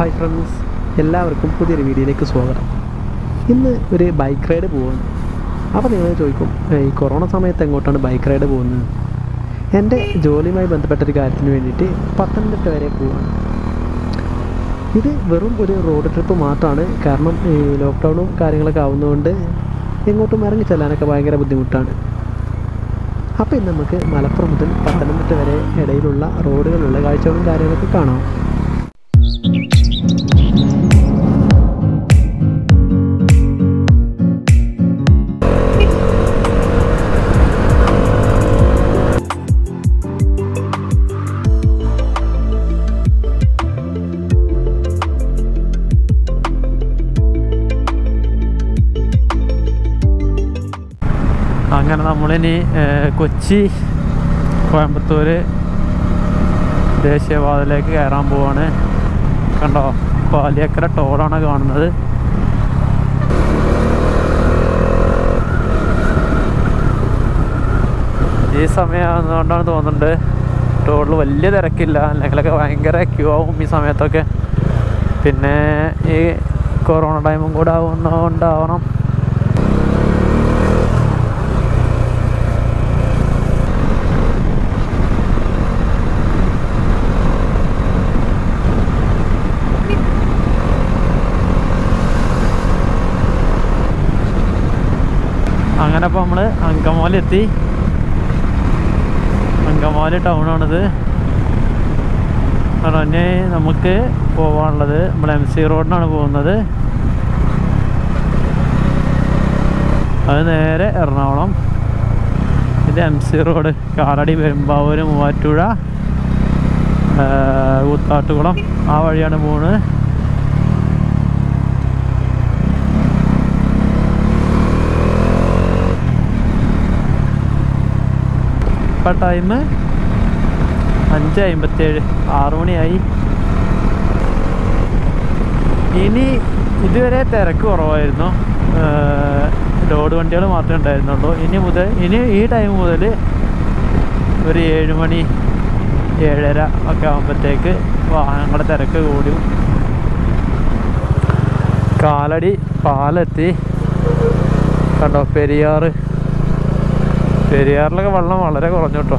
hi friends എല്ലാവർക്കും പുതിയൊരു വീഡിയോയിലേക്ക് സ്വാഗതം ഇന്ന് ഒരു ബൈക്ക് റൈഡ് പോവാണ് അപ്പോൾ നിങ്ങൾ ചോദിക്കും ഈ കൊറോണ സമയത്ത് എങ്ങോട്ടാണ് ബൈക്ക് റൈഡ് പോകുന്നത് എൻ്റെ ജോലിയുമായി ബന്ധപ്പെട്ട ഒരു കാര്യത്തിന് വേണ്ടിയിട്ട് പത്തനംതിട്ട വരെ പോവാണ് ഇത് വെറും ഒരു റോഡ് ട്രിപ്പ് മാത്രമാണ് കാരണം ഈ ലോക്ക്ഡൗണും കാര്യങ്ങളൊക്കെ ആവുന്നതുകൊണ്ട് എങ്ങോട്ടും ഇറങ്ങി ചെല്ലാനൊക്കെ ഭയങ്കര ബുദ്ധിമുട്ടാണ് അപ്പോൾ ഇന്ന് നമുക്ക് മലപ്പുറം മുതൽ പത്തനംതിട്ട വരെ ഇടയിലുള്ള റോഡുകളിലുള്ള കാഴ്ചകളും കാര്യങ്ങളൊക്കെ കാണാം അങ്ങനെ നമ്മളിനി ഏഹ്, കൊച്ചി കോയമ്പത്തൂർ ദേശീയപാതയിലേക്ക് കയറാൻ പോവാണ് കണ്ടോ പാലിയക്കര ടോളാണ് കാണുന്നത് ഈ സമയമാകുന്നതുകൊണ്ടാണ് തോന്നുന്നുണ്ട് ടോളിൽ വലിയ തിരക്കില്ല അല്ലെങ്കിലൊക്കെ ഭയങ്കര ക്യൂ ആവും ഈ സമയത്തൊക്കെ പിന്നെ ഈ കൊറോണ ടൈമും കൂടെ ആവുന്നതുകൊണ്ടാവണം അങ്ങനെ അപ്പോൾ നമ്മൾ അങ്കമാലി എത്തി അങ്കമാലി ടൗണാണിത് പറഞ്ഞ് നമുക്ക് പോകാനുള്ളത് നമ്മൾ എം സി റോഡിനാണ് പോകുന്നത് അത് നേരെ എറണാകുളം ഇത് M C road Kaladi Perumbavoor Muvattupuzha ആ, കൂത്താട്ടുകുളം ആ വഴിയാണ് പോകുന്നത് ഇപ്പം ടൈം അഞ്ച് അമ്പത്തേഴ് ആറു മണിയായി ഇനി ഇതുവരെ തിരക്ക് കുറവായിരുന്നു ഏർ ലോഡ് വണ്ടികൾ മാത്രമേ ഉണ്ടായിരുന്നുള്ളൂ ഇനി മുതൽ ഇനി ഈ ടൈം മുതൽ ഒരു ഏഴ് മണി ഏഴര ഒക്കെ ആകുമ്പോഴത്തേക്ക് വാഹനങ്ങളുടെ തിരക്ക് കൂടും കാലടി പാലെത്തി കണ്ടോ പെരിയാറ് പെരിയാറിലൊക്കെ വെള്ളം വളരെ കുറഞ്ഞു കേട്ടോ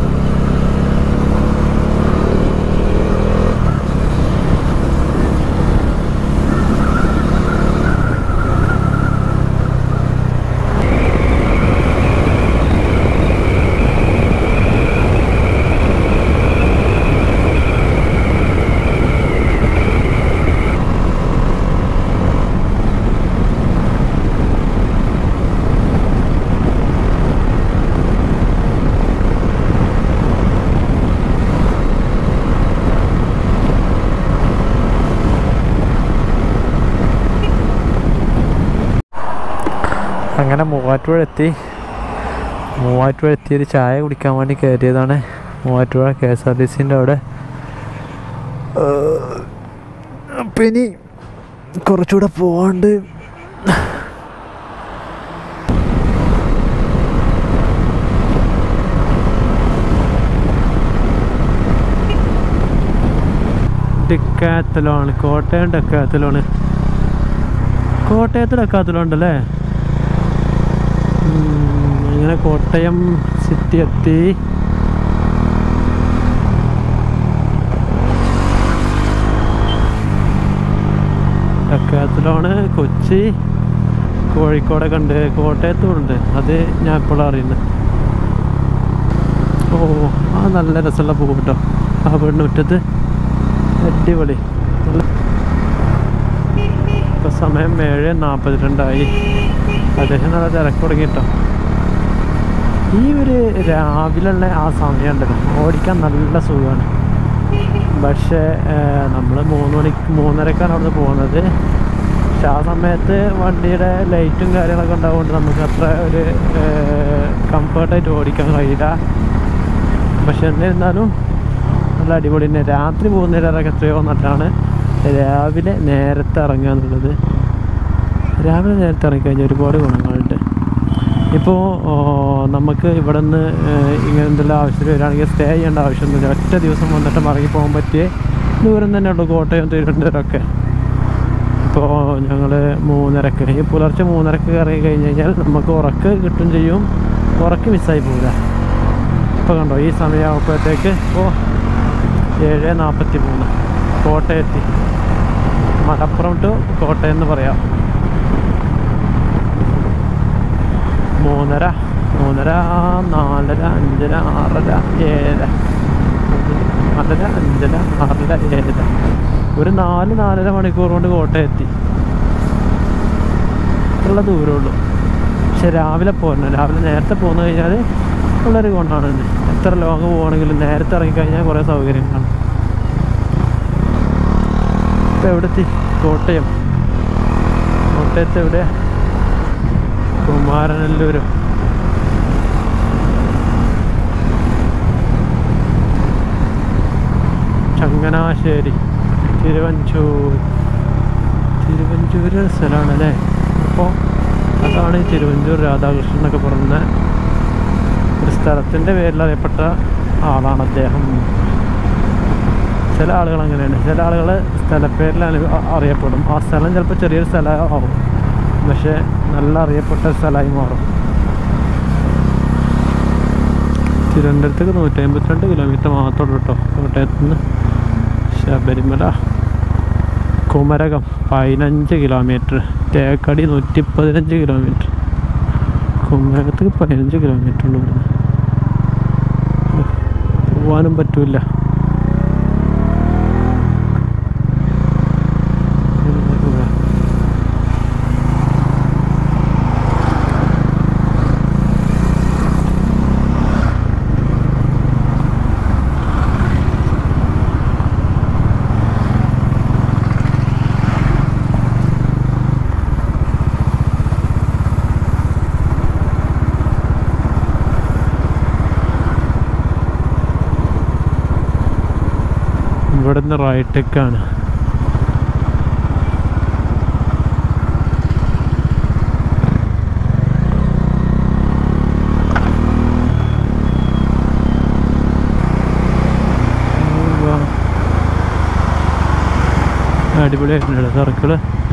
അങ്ങനെ മൂവാറ്റുപുഴ എത്തി മൂവാറ്റുപുഴ എത്തി ഒരു ചായ കുടിക്കാൻ വേണ്ടി കയറിയതാണ് Muvattupuzha K S R T സിൻ്റെ അവിടെ അപ്പം ഇനി കുറച്ചുകൂടെ പോവാണ്ട് ഡെക്കാത്തലോണ് കോട്ടയം ഡെക്കാത്തലോണ് കോട്ടയത്ത് ഡെക്കാത്തലോ ഉണ്ടല്ലേ ഉം, അങ്ങനെ കോട്ടയം സിറ്റി എത്തി ഡക്കാത്തിലാണ് കൊച്ചി കോഴിക്കോടൊക്കെ ഉണ്ട് കോട്ടയത്തും ഉണ്ട് അത് ഞാൻ ഇപ്പോഴാണ് അറിയുന്നത് ഓ ആ നല്ല രസമുള്ള പൂ കേട്ടോ ആ വീടിന് മുറ്റത്ത് അടിപൊളി ഇപ്പം സമയം ഏഴ് നാൽപ്പത്തിരണ്ടായി അദ്ദേഹം നല്ല തിരക്ക് തുടങ്ങി കേട്ടോ ഈ ഒരു രാവിലെയുള്ള ആ സമയം ഉണ്ടല്ലോ ഓടിക്കാൻ നല്ല സുഖമാണ് പക്ഷേ നമ്മൾ മൂന്ന് മണിക്ക് മൂന്നരക്കാണ് അവിടുന്ന് പോകുന്നത് പക്ഷെ ആ സമയത്ത് വണ്ടിയുടെ ലൈറ്റും കാര്യങ്ങളൊക്കെ ഉണ്ടാവുകൊണ്ട് നമുക്ക് അത്ര ഒരു കംഫർട്ടായിട്ട് ഓടിക്കാൻ കഴിയില്ല പക്ഷെ എന്നിരുന്നാലും നല്ല അടിപൊളി തന്നെ രാത്രി പോകുന്നതിലൊക്കെ എത്രയോ നല്ലതാണ് രാവിലെ നേരത്തെ ഇറങ്ങുക എന്നുള്ളത് രാവിലെ നേരത്തെ ഇറങ്ങിക്കഴിഞ്ഞാൽ ഒരുപാട് ഗുണങ്ങളുണ്ട് ഇപ്പോൾ നമുക്ക് ഇവിടെ നിന്ന് ഇങ്ങനെ എന്തെല്ലാം ആവശ്യത്തിന് വരികയാണെങ്കിൽ സ്റ്റേ ചെയ്യേണ്ട ആവശ്യമൊന്നുമില്ല ഒറ്റ ദിവസം വന്നിട്ട് മടങ്ങി പോകാൻ പറ്റിയ ദൂരം തന്നെ ഉള്ളൂ കോട്ടയം തിരുവനന്തപുരമൊക്കെ ഇപ്പോൾ ഞങ്ങൾ മൂന്നരക്ക് ഈ പുലർച്ചെ മൂന്നരക്ക് ഇറങ്ങി കഴിഞ്ഞ് കഴിഞ്ഞാൽ നമുക്ക് ഉറക്ക് കിട്ടും ചെയ്യും ഉറക്ക് മിസ്സായി പോകില്ല ഇപ്പോൾ കണ്ടോ ഈ സമയമാകുമ്പോഴത്തേക്ക് ഇപ്പോൾ ഏഴ് നാൽപ്പത്തി മൂന്ന് കോട്ടയത്തി മലപ്പുറം ടു കോട്ടയം എന്ന് പറയാം മൂന്നര മൂന്നര നാലര അഞ്ചര ആറര ഏഴര നാലര അഞ്ചര ആറര ഏഴര ഒരു നാല് നാലര മണിക്കൂർ കൊണ്ട് കോട്ടയം എത്തി ഉള്ള ദൂരമുള്ളൂ പക്ഷെ രാവിലെ പോരണം രാവിലെ നേരത്തെ പോന്നു കഴിഞ്ഞാൽ ഉള്ളൊരു കൊണ്ടാണ് ഇത് എത്ര ലോങ് പോകണമെങ്കിലും നേരത്തെ ഇറങ്ങിക്കഴിഞ്ഞാൽ കുറേ സൗകര്യങ്ങളാണ് ഇപ്പം എവിടെത്തി കോട്ടയം കോട്ടയത്ത് എവിടെ കുമാരനല്ലൂരും ചങ്ങനാശ്ശേരി തിരുവഞ്ചൂർ തിരുവഞ്ചൂർ സ്ഥലമാണ് അല്ലേ അപ്പോൾ അതാണ് ഈ തിരുവഞ്ചൂർ രാധാകൃഷ്ണൻ എന്നൊക്കെ പറയുന്ന ഒരു സ്ഥലത്തിൻ്റെ പേരിൽ അറിയപ്പെട്ട ആളാണ് അദ്ദേഹം ചില ആളുകൾ അങ്ങനെയാണ് ചില ആളുകൾ സ്ഥലപ്പേരിൽ അറി- അറിയപ്പെടും ആ സ്ഥലം ചിലപ്പോൾ ചെറിയൊരു സ്ഥലമാവും പക്ഷേ നല്ല അറിയപ്പെട്ട സ്ഥലമായി മാറും തിരുവനന്തപുരത്തേക്ക് നൂറ്റി അമ്പത്തിരണ്ട് കിലോമീറ്റർ മാത്രമേ ഉള്ളൂ കേട്ടോ കോട്ടയത്ത് നിന്ന് ശബരിമല കുമരകം പതിനഞ്ച് കിലോമീറ്റർ തേക്കടി നൂറ്റി പതിനഞ്ച് കിലോമീറ്റർ കുമരകത്തേക്ക് പതിനഞ്ച് കിലോമീറ്റർ ഉണ്ട് ഇവിടുന്ന് പോവാനും പറ്റൂല ഇവിടുന്ന് റൈറ്റേക്കാണ് അടിപൊളിയായിട്ടുണ്ടല്ലോ സർക്കിള്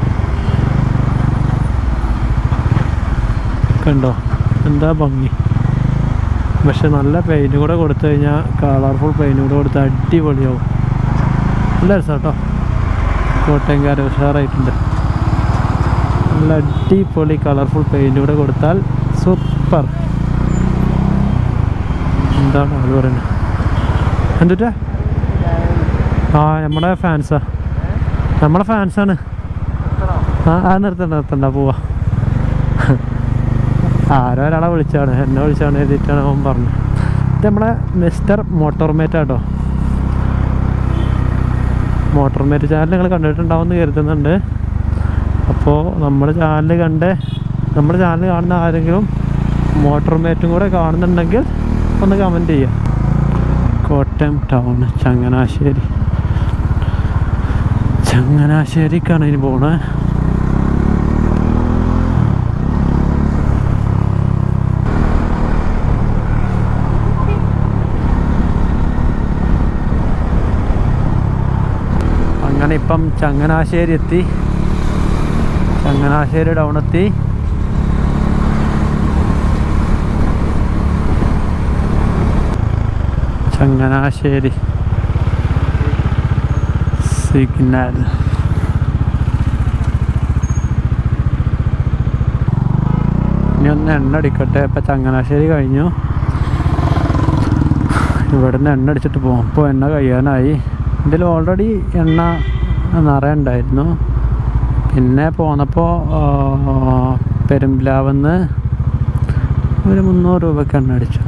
കണ്ടോ എന്താ ഭംഗി പക്ഷെ നല്ല പെയിൻറ്റ് കൂടെ കൊടുത്തു കഴിഞ്ഞാൽ കളർഫുൾ പെയിൻറ്റ് കൂടെ കൊടുത്താൽ അടിപൊളിയാവും നല്ല രസം കേട്ടോ കോട്ടയംകാർ ഉഷാറായിട്ടുണ്ട് നല്ല അടിപൊളി കളർഫുൾ പെയിൻറ്റ് കൂടെ കൊടുത്താൽ സൂപ്പർ എന്താണ് അത് പറയുന്നത് എന്തുട്ടാ ആ നമ്മുടെ ഫാൻസാ നമ്മളെ ഫാൻസാണ് ആ ആ നിർത്തണ്ട നിർത്തണ്ട പോവാ ആരോ ഒരാളെ വിളിച്ചാണ് എന്നെ വിളിച്ചാണ് എഴുതിയിട്ടാണ് അവൻ പറഞ്ഞത് ഇത് നമ്മളെ മിസ്റ്റർ മോട്ടോർമേറ്റ് ആട്ടോ മോട്ടോർമേറ്റ് ചാനൽ നിങ്ങൾ കണ്ടിട്ടുണ്ടാവും എന്ന് കരുതുന്നുണ്ട് അപ്പോൾ നമ്മുടെ ചാനൽ കണ്ട് നമ്മുടെ ചാനൽ കാണുന്ന ആരെങ്കിലും മോട്ടോർമേറ്റും കൂടെ കാണുന്നുണ്ടെങ്കിൽ ഒന്ന് കമൻറ്റ് ചെയ്യുക കോട്ടയം ടൗൺ ചങ്ങനാശ്ശേരി ചങ്ങനാശ്ശേരിക്കാണ് ഇനി പോണേ അങ്ങനെ ഇപ്പം ചങ്ങനാശ്ശേരി എത്തി ചങ്ങനാശ്ശേരി ടൗൺ എത്തി ചങ്ങനാശ്ശേരി സിഗ്നൽ ഇനി ഒന്ന് എണ്ണ അടിക്കട്ടെ ഇപ്പം ചങ്ങനാശ്ശേരി കഴിഞ്ഞു ഇവിടുന്ന് എണ്ണ അടിച്ചിട്ട് പോകും ഇപ്പോൾ എണ്ണ കഴിയാനായി ഇതിൽ ഓൾറെഡി എണ്ണ നിറയുണ്ടായിരുന്നു പിന്നെ പോന്നപ്പോൾ പെരുമ്പിലാവെന്ന് ഒരു മുന്നൂറ് രൂപയ്ക്ക് എണ്ണ അടിച്ചു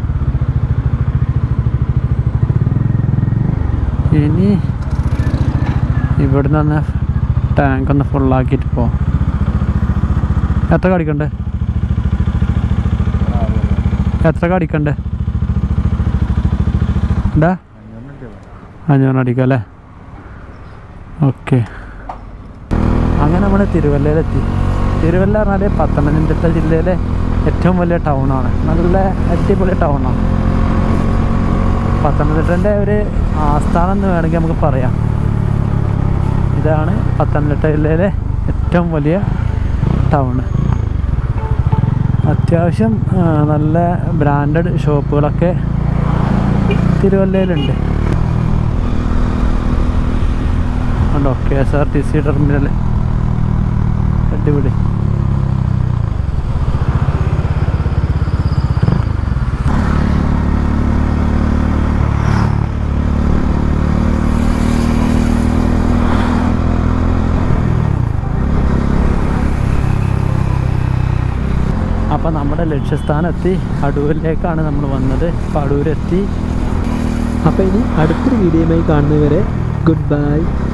ഇനി ഇവിടുന്ന് ഒന്ന് ടാങ്ക് ഒന്ന് ഫുള്ളാക്കിയിട്ട് പോവാം എത്ര കടിക്കണ്ടേ എത്ര കടിക്കണ്ടേ എന്താ അഞ്ഞൂറ് അടിക്കാം അല്ലേ ഓക്കെ അങ്ങനെ നമ്മൾ തിരുവല്ലയിലെത്തി തിരുവല്ല പറഞ്ഞാൽ പത്തനംതിട്ട ജില്ലയിലെ ഏറ്റവും വലിയ ടൗണാണ് നല്ല അടിപൊളി ടൗണാണ് പത്തനംതിട്ടൻ്റെ ഒരു ആസ്ഥാനം എന്ന് വേണമെങ്കിൽ നമുക്ക് പറയാം ഇതാണ് പത്തനംതിട്ട ജില്ലയിലെ ഏറ്റവും വലിയ ടൗണ് അത്യാവശ്യം ആ, നല്ല ബ്രാൻഡഡ് ഷോപ്പുകളൊക്കെ തിരുവല്ലയിലുണ്ട് ഉണ്ടോ K S R T C terminal അടിപൊളി അപ്പോൾ നമ്മുടെ ലക്ഷ്യസ്ഥാനം എത്തി അടൂരിലേക്കാണ് നമ്മൾ വന്നത് അപ്പോൾ അടൂരെത്തി അപ്പോൾ ഇനി അടുത്തൊരു വീഡിയോയുമായി കാണുന്നവരെ ഗുഡ് ബൈ